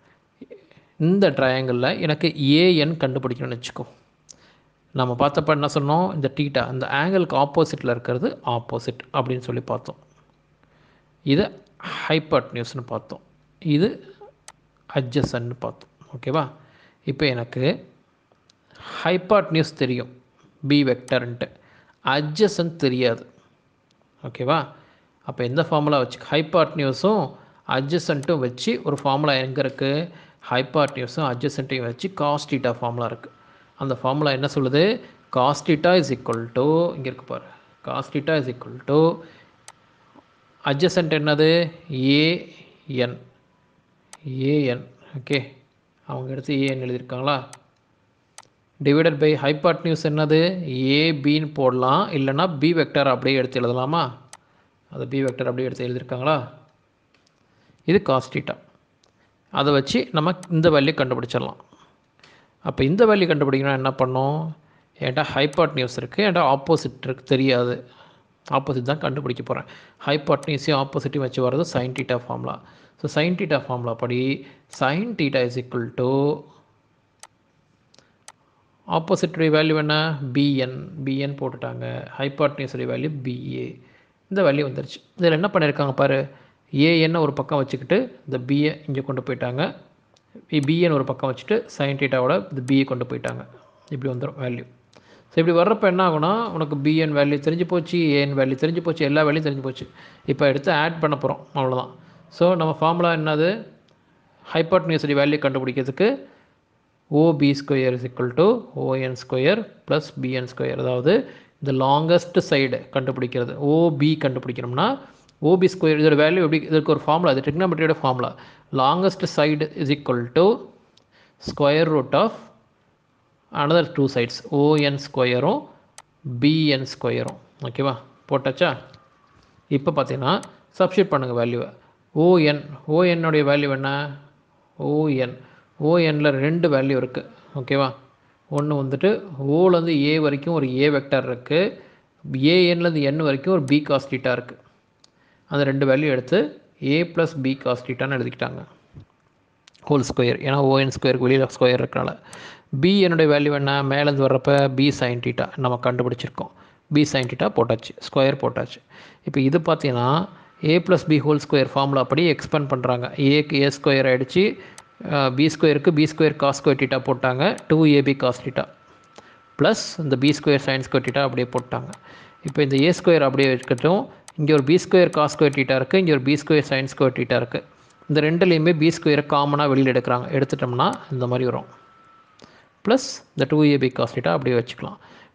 இந்த ட்ரையாங்கிளில் எனக்கு ஏஎன் கண்டுபிடிக்கணும்னு வச்சுக்கோ நம்ம பார்த்தப்ப என்ன சொன்னோம் இந்த டீட்டா இந்த ஆங்கிளுக்கு ஆப்போசிட்டில் இருக்கிறது ஆப்போசிட் அப்படின்னு சொல்லி பார்த்தோம் இது ஹைப்பர்ட் நியூஸ்னு பார்த்தோம் இது அட்ஜசன்னு பார்த்தோம் ஓகேவா இப்போ எனக்கு ஹைப்பாட் நியூஸ் தெரியும் பி வெக்டர்ன்ட்டு அட்ஜசன் தெரியாது ஓகேவா அப்போ எந்த ஃபார்முலா வச்சு ஹைப்பாட் நியூஸும் அட்ஜசன்ட்டும் வச்சு ஒரு ஃபார்முலா எங்கே இருக்குது ஹைப்பாட் நியூஸும் அட்ஜசன்ட்டையும் வச்சு காஸ்டீட்டா ஃபார்முலா இருக்குது அந்த ஃபார்முலா என்ன சொல்லுது காஸ்டீட்டா இஸ் ஈக்குவல் டு இங்கே இருக்கு பாரு cos theta is equal to adjacent என்னது ஏஎன் ஏஎன் ஓகே அவங்க எடுத்து ஏஎன் எழுதியிருக்காங்களா டிவைடட் பை ஹைபாட் நியூஸ் என்னது ஏபின்னு போடலாம் இல்லைன்னா பி வெக்டர் அப்படியே எடுத்து எழுதலாமா அது பி வெக்டர் அப்படியே எடுத்து எழுதியிருக்காங்களா இது காஸ்டீட்டா அதை வச்சு நம்ம இந்த வேல்யூ கண்டுபிடிச்சிடலாம் அப்போ இந்த வேல்யூ கண்டுபிடிக்கணும் என்ன பண்ணோம் என்கிட்ட ஹைபாட் நியூஸ் இருக்குது என்கிட்ட ஆப்போசிட் இருக்கு தெரியாது ஆப்போசிட் தான் கண்டுபிடிக்க போகிறேன் ஹைபாட் நியூஸையும் ஆப்போசிட்டையும் வச்சு வர்றது sine theta formula so sine theta formula படி sine theta is equal to ஆப்போசிட்டுடைய வேல்யூ என்ன பிஎன் பிஎன் போட்டுட்டாங்க ஹைபாட்னியூஸுடைய வேல்யூ பிஏ இந்த வேல்யூ வந்துருச்சு இதில் என்ன பண்ணியிருக்காங்க பாரு ஏஎன்னு ஒரு பக்கம் வச்சுக்கிட்டு இந்த பிஏ இங்கே கொண்டு போயிட்டாங்க பிஎன் ஒரு பக்கம் வச்சுட்டு சைன் டீட்டாவோட இந்த பிஏ கொண்டு போயிட்டாங்க இப்படி வந்துடும் வேல்யூ ஸோ இப்படி வர்றப்ப என்ன ஆகும்னா உனக்கு பிஎன் வேல்யூ தெரிஞ்சு போச்சு ஏஎன் வேல்யூ தெரிஞ்சு போச்சு எல்லா வேல்யூயும் தெரிஞ்சு போச்சு இப்போ எடுத்து ஆட் பண்ண போகிறோம் அவ்வளோதான் ஸோ நம்ம ஃபார்முலா என்னது ஹைபாட்னியூஸுடைய வேல்யூ கண்டுபிடிக்கிறதுக்கு OP square is equal to ON square plus BN square அதாவது இந்த லாங்கஸ்ட் சைடு கண்டுபிடிக்கிறது ஓபி கண்டுபிடிக்கணும்னா ஓபி ஸ்கொயர் இதோட வேல்யூ எப்படி இதுக்கு ஒரு ஃபார்முலா இது ட்ரிக்னாமெட்ரியோட formula longest side is equal to square root of another two sides ON ஸ்கொயரும் பிஎன் ஸ்கொயரும் ஓகேவா போட்டாச்சா இப்போ பார்த்தீங்கன்னா சப்ஸ்டியூட் பண்ணுங்கள் வேல்யூவை ஓஎன் ஓஎன்னுடைய வேல்யூ என்ன ஓஎன் ஓஎனில் ரெண்டு வேல்யூ இருக்குது ஓகேவா ஒன்று வந்துட்டு ஓலேருந்து ஏ வரைக்கும் ஒரு ஏ வெக்டார் இருக்குது ஏஎன்லேருந்து என் வரைக்கும் ஒரு பி காஸ்டீட்டா இருக்குது அந்த ரெண்டு வேல்யூ எடுத்து ஏ ப்ளஸ் பி காஸ்டீட்டான்னு எழுதிக்கிட்டாங்க ஹோல் ஸ்கொயர் ஏன்னா ஓஎன் ஸ்கொயருக்கு வெளியில் ஸ்கொயர் இருக்கனால பி என்னுடைய வேல்யூ என்ன மேலேருந்து வர்றப்ப பி சைன் டீட்டா நம்ம கண்டுபிடிச்சிருக்கோம் பி சைன் டீட்டா போட்டாச்சு ஸ்கொயர் போட்டாச்சு இப்போ இது பார்த்தீங்கன்னா A plus B whole square formula படி எக்ஸ்பேண்ட் பண்ணுறாங்க ஏக்கு ஏ ஸ்கொயர் ஆகிடுச்சு பி ஸ்கொயருக்கு B square cos square theta போட்டாங்க two AB cos theta plus இந்த B square sine square theta அப்படியே போட்டாங்க இப்போ இந்த ஏ ஸ்கொயர் அப்படியே இருக்கட்டும் இங்கே ஒரு B square cos square theta இருக்குது இங்கே ஒரு B square sine square theta இருக்குது இந்த ரெண்டுலேயுமே பி ஸ்கொயரை காமனாக வெளியில் எடுக்கிறாங்க எடுத்துட்டோம்னா இந்த மாதிரி வரும் ப்ளஸ் இந்த டூ ஏபி காஸ் டீட்டா அப்படியே வச்சுக்கலாம்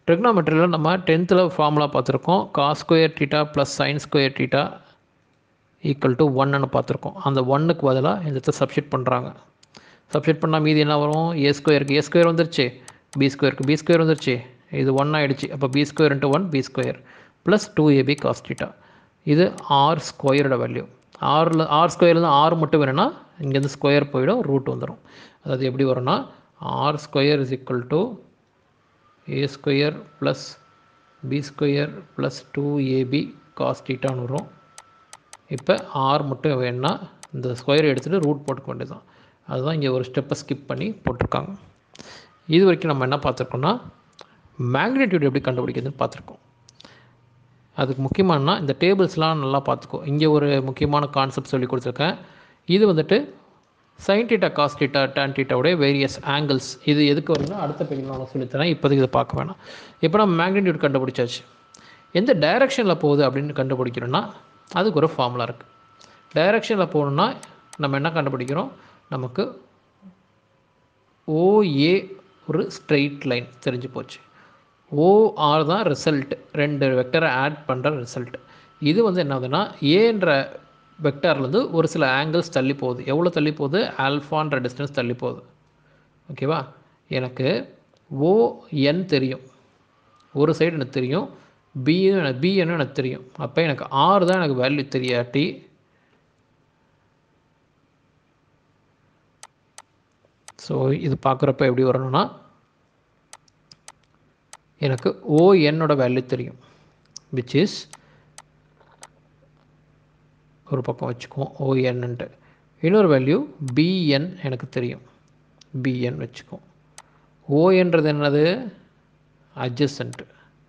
ட்ரிக்னாமெட்ரியில் நம்ம டென்த்தில் ஃபார்முலா பார்த்துருக்கோம் cos square theta plus sine square theta equal to ஒன்னு பார்த்துருக்கோம் அந்த ஒன்னுக்கு பதிலாக இந்த இடத்த சப்ஸ்டிட் பண்ணுறாங்க சப்ஸ்டிட் பண்ணால் மீதி என்ன வரும் ஏ ஸ்கொயருக்கு ஏ ஸ்கொயர் வந்துருச்சு பி ஸ்கொயருக்கு பி ஸ்கொயர் வந்துருச்சு இது ஒன் ஆகிடுச்சு அப்போ B square into one B square plus two AB cos theta இது ஆர் ஸ்கொயரோட வேல்யூ ஆறில் ஆர் ஸ்கொயர்லேருந்து ஆறு மட்டும் வேணும்னா இங்கேருந்து ஸ்கொயர் போயிடும் ரூட் வந்துடும் அதாவது எப்படி வரும்னா R square is equal to A square plus B square plus two AB cos டீட்டான்னு வரும் இப்போ ஆர் மட்டும் வேணும்னா இந்த ஸ்கொயர் எடுத்துகிட்டு ரூட் போட்டுக்க வேண்டியதுதான் அதுதான் இங்கே ஒரு ஸ்டெப்பை ஸ்கிப் பண்ணி போட்டிருக்காங்க இது வரைக்கும் நம்ம என்ன பார்த்துருக்கோம்னா மேக்னிடியூட் எப்படி கண்டுபிடிக்கிறதுன்னு பார்த்துருக்கோம் அதுக்கு முக்கியமானா இந்த டேபிள்ஸ்லாம் நல்லா பார்த்துக்கோ இங்கே ஒரு முக்கியமான கான்செப்ட் சொல்லி கொடுத்துருக்கேன் இது வந்துட்டு sine theta cos theta tan டீட்டாவுடைய வேரியஸ் ஆங்கிள்ஸ் இது எதுக்கு வரும்னா அடுத்த பேஜில் நான் சொல்லித்தரேன் இப்போதைக்கு இதை பார்க்க வேணாம் இப்போ நம்ம மேக்னிடியூட் கண்டுபிடிச்சாச்சு எந்த டைரெக்ஷனில் போகுது அப்படின்னு கண்டுபிடிக்கிறோன்னா அதுக்கு ஒரு ஃபார்முலா இருக்குது டைரெக்ஷனில் போகணுன்னா நம்ம என்ன கண்டுபிடிக்கிறோம் நமக்கு ஓஏ ஒரு ஸ்ட்ரெயிட் லைன் தெரிஞ்சு போச்சு ஓஆர் தான் ரிசல்ட் ரெண்டு வெக்டரை ஆட் பண்ணுற ரிசல்ட் இது வந்து என்ன ஆகுதுன்னா ஏன்ற வெக்டார்லேருந்து ஒரு சில ஆங்கிள்ஸ் தள்ளி போகுது எவ்வளோ தள்ளி போகுது ஆல்ஃபான்ற டிஸ்டன்ஸ் தள்ளி போகுது ஓகேவா எனக்கு ஓஎன் தெரியும் ஒரு சைடு எனக்கு தெரியும் பின்னு எனக்கு பின்னு எனக்கு தெரியும் அப்போ எனக்கு ஆறு தான் எனக்கு வேல்யூ தெரியாட்டி ஸோ இது பார்க்குறப்ப எப்படி வரணும்னா எனக்கு ஓஎன்னோட வேல்யூ தெரியும் விச் இஸ் ஒரு பக்கம் வச்சுக்குவோம் ஓஎன்ன்ட்டு இன்னொரு வேல்யூ பிஎன் எனக்கு தெரியும் பிஎன் வச்சுக்குவோம் ஓஎன்றது என்னது அட்ஜஸ்டன்ட்டு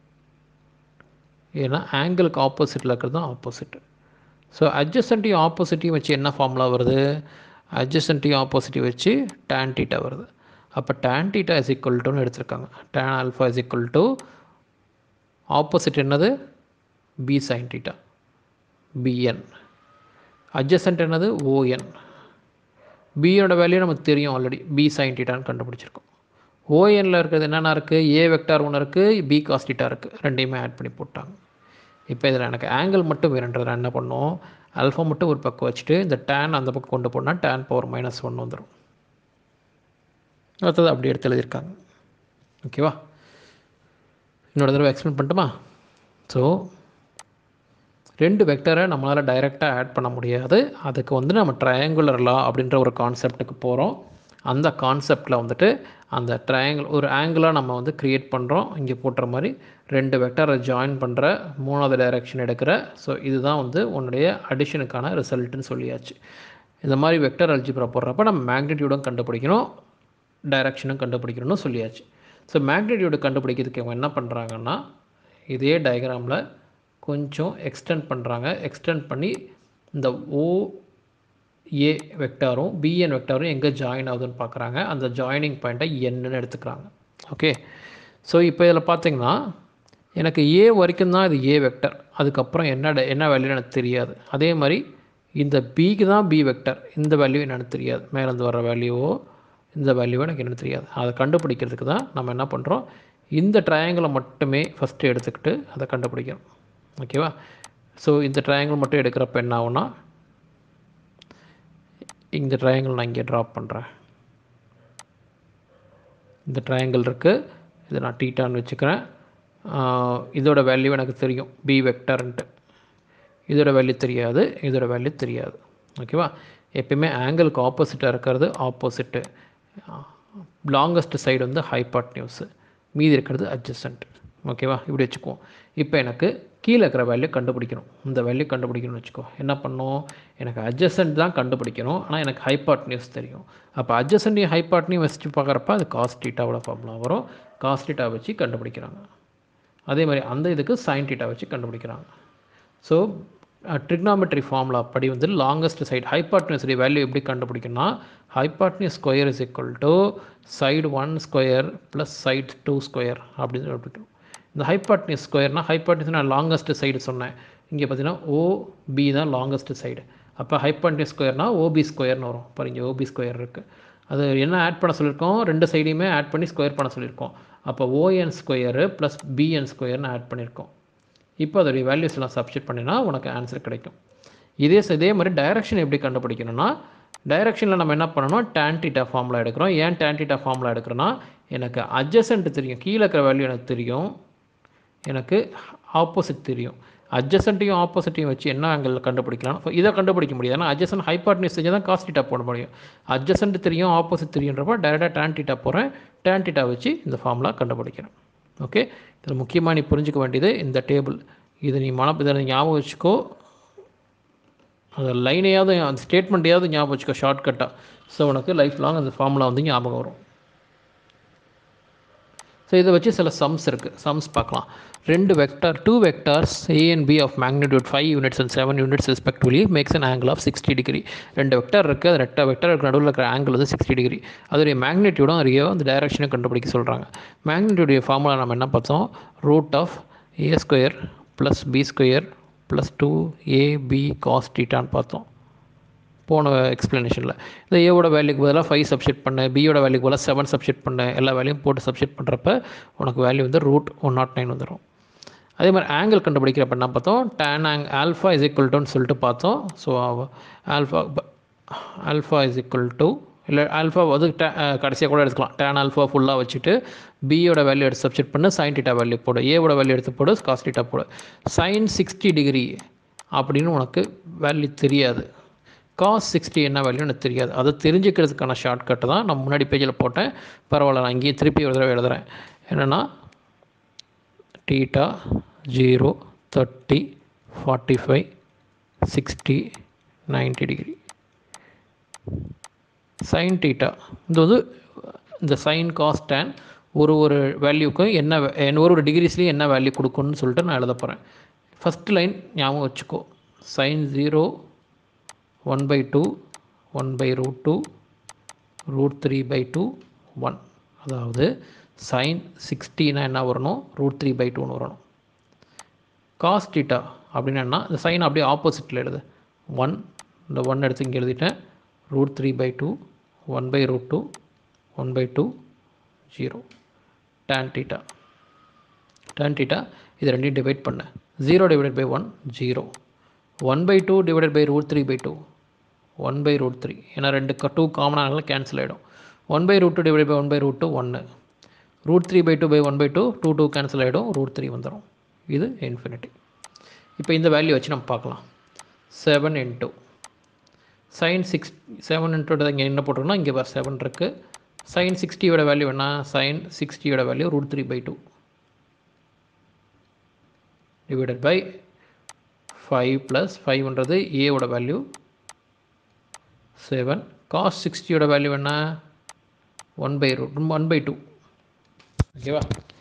ஏன்னா ஆங்கிளுக்கு ஆப்போசிட்டில் இருக்கிறது தான் ஆப்போசிட் ஸோ அட்ஜஸ்டன்ட்டையும் ஆப்போசிட்டையும் வச்சு என்ன ஃபார்முலா வருது அட்ஜஸ்டன்ட்டையும் ஆப்போசிட்டையும் வச்சு டேன் டீட்டா வருது அப்போ டேன் டீட்டா இஸ் ஈக்குவல் டுன்னு எடுத்திருக்காங்க tan alpha is equal to opposite என்னது B sine theta BN adjacent என்னது ஓஎன் பியோட வேல்யூ நமக்கு தெரியும் ஆல்ரெடி பி சைன் டீட்டான்னு கண்டுபிடிச்சிருக்கோம் ஓஎனில் இருக்கிறது என்னென்ன இருக்குது ஏ வெக்டார் ஒன்று இருக்குது பி காஸ்டிட்டா இருக்குது ரெண்டையுமே ஆட் பண்ணி போட்டாங்க இப்போ இதில் எனக்கு ஆங்கிள் மட்டும் வேணுன்றது நான் என்ன பண்ணோம் அல்ஃபா மட்டும் ஒரு பக்கம் வச்சுட்டு இந்த டேன் அந்த பக்கம் கொண்டு போனால் டேன் பவர் மைனஸ் ஒன் வந்துடும் அடுத்தது அப்படி எடுத்து எழுதியிருக்காங்க ஓகேவா இன்னொரு தடவை எக்ஸ்பிளைன் பண்ணட்டுமா ஸோ ரெண்டு வெக்டரை நம்மளால் டைரெக்டாக ஆட் பண்ண முடியாது அதுக்கு வந்து நம்ம ட்ரையாங்குலர் லா அப்படின்ற ஒரு கான்செப்ட்டுக்கு போகிறோம் அந்த கான்செப்டில் வந்துட்டு அந்த ட்ரையாங்கிள் ஒரு ஆங்கிளாக நம்ம வந்து க்ரியேட் பண்ணுறோம் இங்கே போட்டுற மாதிரி ரெண்டு வெக்டரை ஜாயின் பண்ணுற மூணாவது டைரெக்ஷன் எடுக்கிற ஸோ இதுதான் வந்து உன்னுடைய அடிஷனுக்கான ரிசல்ட்டுன்னு சொல்லியாச்சு இந்த மாதிரி வெக்டர் அல்ஜிப்ரா போடுறப்ப நம்ம மேக்னிடியூடும் கண்டுபிடிக்கணும் டைரக்ஷனும் கண்டுபிடிக்கணும்னு சொல்லியாச்சு ஸோ மேக்னிடியூடு கண்டுபிடிக்கிறதுக்கு இவங்க என்ன பண்ணுறாங்கன்னா இதே டயக்ராமில் கொஞ்சம் எக்ஸ்டெண்ட் பண்ணுறாங்க எக்ஸ்டெண்ட் பண்ணி இந்த ஓ ஏ வெக்டாரும் பிஎன் வெக்டாரும் எங்கே ஜாயின் ஆகுதுன்னு பார்க்குறாங்க அந்த ஜாயினிங் பாயிண்ட்டை என்னன்னு எடுத்துக்கிறாங்க ஓகே ஸோ இப்போ இதில் பார்த்தீங்கன்னா எனக்கு ஏ வரைக்கும் தான் இது ஏ வெக்டர் அதுக்கப்புறம் என்ன ட- என்ன வேல்யூ எனக்கு தெரியாது அதே மாதிரி இந்த பிக்கு தான் பி வெக்டர் இந்த வேல்யூ என்னன்னு தெரியாது மேலேருந்து வர வேல்யூவோ இந்த வேல்யூவோ எனக்கு என்னன்னு தெரியாது அதை கண்டுபிடிக்கிறதுக்கு தான் நம்ம என்ன பண்ணுறோம் இந்த ட்ரையாங்கிளை மட்டுமே ஃபஸ்ட்டு எடுத்துக்கிட்டு அதை கண்டுபிடிக்கிறோம் ஓகேவா ஸோ இந்த ட்ரையாங்கிள் மட்டும் எடுக்கிறப்ப என்ன ஆகும்னா இந்த ட்ரையாங்கிள் நான் இங்கே ட்ராப் பண்ணுறேன் இந்த ட்ரையாங்கிள் இருக்குது இதை நான் டீட்டான்னு வச்சுக்கிறேன் ஆஹ் இதோட வேல்யூ எனக்கு தெரியும் பி வெக்டர்ன்ட்டு இதோட வேல்யூ தெரியாது இதோட வேல்யூ தெரியாது ஓகேவா எப்பயுமே ஆங்கிளுக்கு ஆப்போசிட்டாக இருக்கிறது ஆப்போசிட்டு லாங்கஸ்ட் சைடு வந்து ஹைபாட்னியூஸு மீதி இருக்கிறது அட்ஜஸ்டன்ட் ஓகேவா இப்படி வச்சுக்குவோம் இப்போ எனக்கு கீழே இருக்கிற வேல்யூ கண்டுபிடிக்கணும் இந்த வேல்யூ கண்டுபிடிக்கணும்னு வச்சுக்கோ என்ன பண்ணணும் எனக்கு அட்ஜஸ்டன்ட் தான் கண்டுபிடிக்கணும் ஆனால் எனக்கு ஹைபாட்னியூஸ் தெரியும் அப்போ அட்ஜஸ்டன்ட்டையும் ஹைபாட்னியும் வச்சு பார்க்குறப்ப அது காஸ்ட் டீட்டாவோட ஃபார்முலா வரும் காஸ்ட் டீட்டா வச்சு கண்டுபிடிக்கிறாங்க அதே மாதிரி அந்த இதுக்கு சைன் டீட்டா வச்சு கண்டுபிடிக்கிறாங்க ஸோ ட்ரிக்னாமெட்ரி ஃபார்முலா படி வந்து லாங்கஸ்ட் சைடு ஹைபாட்னியஸுடைய வேல்யூ எப்படி கண்டுபிடிக்கணும்னா hypotenuse square is equal to side one square plus side two square அப்படின்னு கண்டுபிடிக்கணும் இந்த ஹைபாட்னியஸ் ஸ்கொயர்னால் ஹைபாட்னியஸ் நான் லாங்கஸ்ட் சைடு சொன்னேன் இங்கே பார்த்தீங்கன்னா ஓபி தான் லாங்கஸ்ட் சைடு அப்போ ஹைபாட்னியஸ் ஸ்கொயர்னால் ஓபி ஸ்கொயர்னு வரும் பாரு இங்கே ஓபி ஸ்கொயர் இருக்குது அது என்ன ஆட் பண்ண சொல்லியிருக்கோம் ரெண்டு சைடையுமே ஆட் பண்ணி ஸ்கொயர் பண்ண சொல்லியிருக்கோம் அப்போ ஓஎன் ஸ்கொயரு ப்ளஸ் பிஎன் ஸ்கொயர்னு ஆட் பண்ணியிருக்கோம் இப்போ அதோடைய வேல்யூஸ்லாம் சப்ஸ்டிட் பண்ணினா உனக்கு ஆன்சர் கிடைக்கும் இதே இதே மாதிரி டைரக்ஷன் எப்படி கண்டுபிடிக்கணும்னா டைரக்ஷனில் நம்ம என்ன பண்ணணும் tan theta ஃபார்முலா எடுக்கிறோம் ஏன் tan theta ஃபார்முலா எடுக்கிறோன்னா எனக்கு adjacent தெரியும் கீழே இருக்கிற வேல்யூ எனக்கு தெரியும் எனக்கு ஆப்போசிட் தெரியும் அட்ஜசண்ட்டையும் ஆப்போசிட்டையும் வச்சு என்ன ஆங்கிள் கண்டுபிடிக்கலாம் இப்போ இதை கண்டுபிடிக்க முடியாது ஏன்னா அட்ஜசன் ஹைபாட்னிஸ் செஞ்சால் தான் காஸ் டீட்டா போட முடியும் அட்ஜசன்ட் தெரியும் ஆப்போசிட் தெரியுன்றப்போ டேரெக்டாக டேன் டீட்டா போகிறேன் டேன் டீட்டா வச்சு இந்த ஃபார்முலா கண்டுபிடிக்கிறேன் ஓகே இதில் முக்கியமாக நீ புரிஞ்சுக்க வேண்டியது இந்த டேபிள் இது நீ மன இதை நீ ஞாபகம் வச்சுக்கோ அந்த லைனையாவது அந்த ஸ்டேட்மெண்ட்டையாவது ஞாபகம் வச்சுக்கோ ஷார்ட்கட்டாக ஸோ உனக்கு லைஃப் லாங் அந்த ஃபார்முலா வந்து ஞாபகம் வரும் ஸோ இதை வச்சு சில சம்ஸ் இருக்குது சம்ஸ் பார்க்கலாம் ரெண்டு vector two vectors A and B of magnitude five units and seven units respectively makes an angle of sixty degree ரெண்டு வெக்டார் இருக்குது அது ரெட்ட வெக்டார் இருக்கிற நடுவில் இருக்கிற ஆங்கிள் வந்து சிக்ஸ்டி டிகிரி அதோடைய மேக்னிடியூடும் அறியோ அந்த டைரக்ஷனை கண்டுபிடிக்க சொல்கிறாங்க மேக்னிடியூடைய ஃபார்முலா நம்ம என்ன பார்த்தோம் root of A square plus B square plus two AB cos டீட்டான்னு பார்த்தோம் போன எக்ஸ்ப்ளனேஷனில் இந்த ஏவோட வேல்யூக்கு பதிலாக ஃபைவ் சப்ஷெட் பண்ணேன் பியோட வேல்யூக்கு பதிலாக செவன் சப்ஷெட் பண்ணேன் எல்லா வேல்யூயும் போட்டு சப்ஷெட் பண்ணுறப்ப உனக்கு வேல்யூ வந்து ரூட் ஒன் நாட் நைன் வந்துடும் அதே மாதிரி ஆங்கிள் கண்டுபிடிக்கிறப்ப என்ன பார்த்தோம் டேன் ஆங் ஆல்ஃபா இஸ் ஈக்குவல் டுன்னு சொல்லிட்டு பார்த்தோம் so alpha alpha is equal to இல்லை ஆல்ஃபா வந்து டே கடைசியாக கூட எடுத்துக்கலாம் டேன் ஆல்ஃபா ஃபுல்லாக வச்சுட்டு பியோட வேல்யூ எடுத்து சப்ஜெக்ட் பண்ணு சைன் டீட்டா வேல்யூ போடு ஏவோட வேல்யூ எடுத்து போடு காஸ் டீட்டா போடு சைன் சிக்ஸ்டி டிகிரி அப்படின்னு உனக்கு வேல்யூ தெரியாது காஸ் சிக்ஸ்டி என்ன வேல்யூ எனக்கு தெரியாது அதை தெரிஞ்சுக்கிறதுக்கான ஷார்ட்கட் தான் நான் முன்னாடி பேஜில் போட்டேன் பரவாயில்ல நான் இங்கேயே திருப்பி ஒரு தடவை எழுதுகிறேன் என்னென்னா theta zero thirty forty five sixty ninety degree sine theta இது வந்து இந்த சைன் காஸ் டேன் ஒரு ஒரு வேல்யூக்கும் என்ன வே- என்ன ஒரு ஒரு டிகிரிஸ்லேயும் என்ன வேல்யூ கொடுக்கணும்னு சொல்லிட்டு நான் எழுத போகிறேன் ஃபஸ்ட் லைன் ஞாபகம் வச்சுக்கோ sine zero one by two one by root two root three by two one அதாவது சைன் சிக்ஸ்டினா என்ன வரணும் ரூட் த்ரீ பை டூன்னு வரணும் காஸ் டீட்டா அப்படின்னா என்ன இந்த சைன் அப்படியே ஆப்போசிட்டில் எழுது ஒன் இந்த ஒன் எடுத்து இங்கே எழுதிட்டேன் root three by two one by root two one by two zero tan theta tan theta இது ரெண்டையும் டிவைட் பண்ண zero divided by one zero one by two divided by root three by two one by root three ஏன்னா ரெண்டு two காமனாக cancel ஆகிடும் one by root two divide by one by root two ஒன்று root three by two by one by two two two cancel ஆகிடும் root three வந்துடும் இது infinity இப்போ இந்த வேல்யூ வச்சு நம்ம பார்க்கலாம் seven into sine six seven into இங்கே என்ன போட்டிருக்கோம்னா இங்கே செவன் இருக்குது சைன் சிக்ஸ்டியோட வேல்யூ என்ன சைன் சிக்ஸ்டியோட value root three by two divided by five plus ஃபைவ்ன்றது ஏவோட வேல்யூ செவன் காஸ் சிக்ஸ்டியோட வேல்யூ என்ன one by root one by two ஓகேவா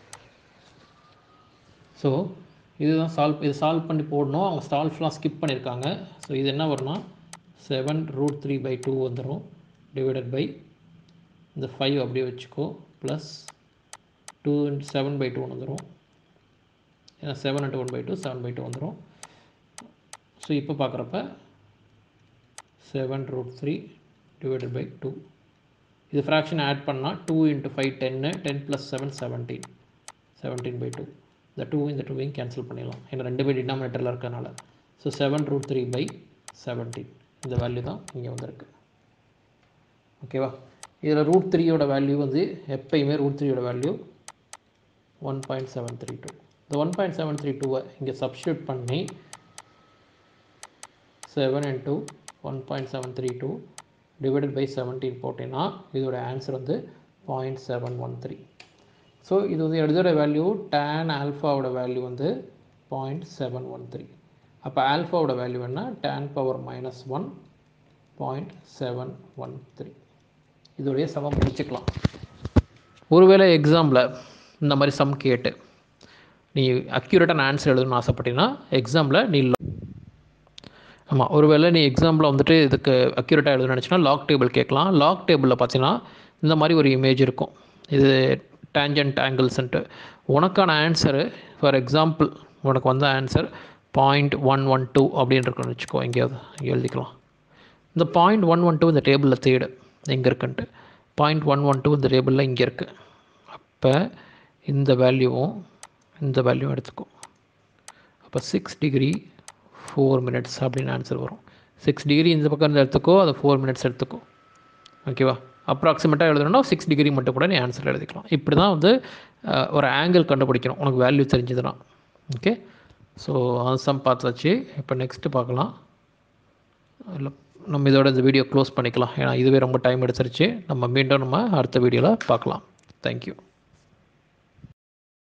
ஸோ இதுதான் சால்வ் இது சால்வ் பண்ணி போடணும் அவங்க சால்வ்லாம் ஸ்கிப் பண்ணியிருக்காங்க ஸோ இது என்ன வரும்னா seven root three by two வந்துடும் டிவைடட் பை இந்த ஃபைவ் அப்படியே வச்சுக்கோ plus two into seven by two வந்துடும் ஏன்னா seven into one by two seven by two வந்துடும் ஸோ இப்போ பார்க்குறப்ப seven root three divided by two இது ஃப்ராக்ஷன் ஆட் பண்ணால் டூ இன்ட்டு ஃபைவ் டென்னு ten plus seven seventeen seventeen by two இந்த two இந்த டூவையும் கேன்சல் பண்ணிடலாம் ஏன்னா ரெண்டு பை டினாமினேட்டரில் இருக்கனால so seven root three by seventeen இந்த வேல்யூ தான் இங்கே வந்திருக்கு ஓகேவா இதில் ரூட் த்ரீயோட வேல்யூ வந்து எப்பயுமே ரூட் த்ரீயோட value one point seven three two இந்த ஒன் பாயிண்ட் செவன் த்ரீ டூவை இங்கே சப்ஸ்டியூட் பண்ணி seven into one point seven three two divided by seventeen போட்டேன்னா இதோட ஆன்சர் வந்து point seven one three so இது வந்து எழுதுகிற வேல்யூ tan ஆல்ஃபாவோட வேல்யூ வந்து பாயிண்ட் செவன் ஒன் த்ரீ அப்போ ஆல்ஃபாவோட வேல்யூ என்ன tan power minus one point seven one three இதோடைய சமம் முடிச்சுக்கலாம் ஒருவேளை எக்ஸாமில் இந்த மாதிரி சம் கேட்டு நீ அக்யூரேட்டான ஆன்சர் எழுதணும்னு ஆசைப்பட்டீங்கன்னா எக்ஸாமில் நீ ஆமாம் ஒருவேளை நீ எக்ஸாம்பிள் வந்துட்டு இதுக்கு அக்யூரேட்டாக எழுதணும்னு நினச்சினா லாக் டேபிள் கேட்கலாம் லாக் டேபிளில் பார்த்தீங்கன்னா இந்த மாதிரி ஒரு இமேஜ் இருக்கும் இது டேஞ்சன்ட் ஆங்கிள்ஸ்ன்ட்டு உனக்கான ஆன்சரு ஃபார் எக்ஸாம்பிள் உனக்கு வந்த answer point one one two அப்படின்னு இருக்குன்னு வச்சுக்கோ எங்கேயாவது இங்கே எழுதிக்கலாம் இந்த பாயிண்ட் ஒன் ஒன் டூ இந்த டேபிளில் தேடு எங்கே இருக்குன்ட்டு பாயிண்ட் ஒன் ஒன் டூ இந்த டேபிளில் இங்கே இருக்குது அப்போ இந்த வேல்யூவும் இந்த வேல்யூவும் எடுத்துக்கும் அப்போ சிக்ஸ் டிகிரி ஃபோர் மினிட்ஸ் அப்படின்னு ஆன்சர் வரும் சிக்ஸ் டிகிரி இந்த பக்கம் இருந்து எடுத்துக்கோ அது ஃபோர் மினிட்ஸ் எடுத்துக்கோ ஓகேவா அப்ராக்சிமேட்டாக எழுதணும்னா சிக்ஸ் டிகிரி மட்டும் கூட நீ ஆன்சர் எழுதிக்கலாம் இப்படி தான் வந்து அஹ், ஒரு ஆங்கிள் கண்டுபிடிக்கணும் உனக்கு வேல்யூ தெரிஞ்சதுன்னா ஓகே ஸோ சம் பார்த்தாச்சு இப்போ நெக்ஸ்ட்டு பார்க்கலாம் இல்லை நம்ம இதோட இந்த வீடியோ க்ளோஸ் பண்ணிக்கலாம் ஏன்னா இதுவே ரொம்ப டைம் எடுத்துருச்சு நம்ம மீண்டும் நம்ம அடுத்த வீடியோவில் பார்க்கலாம் தேங்க்யூ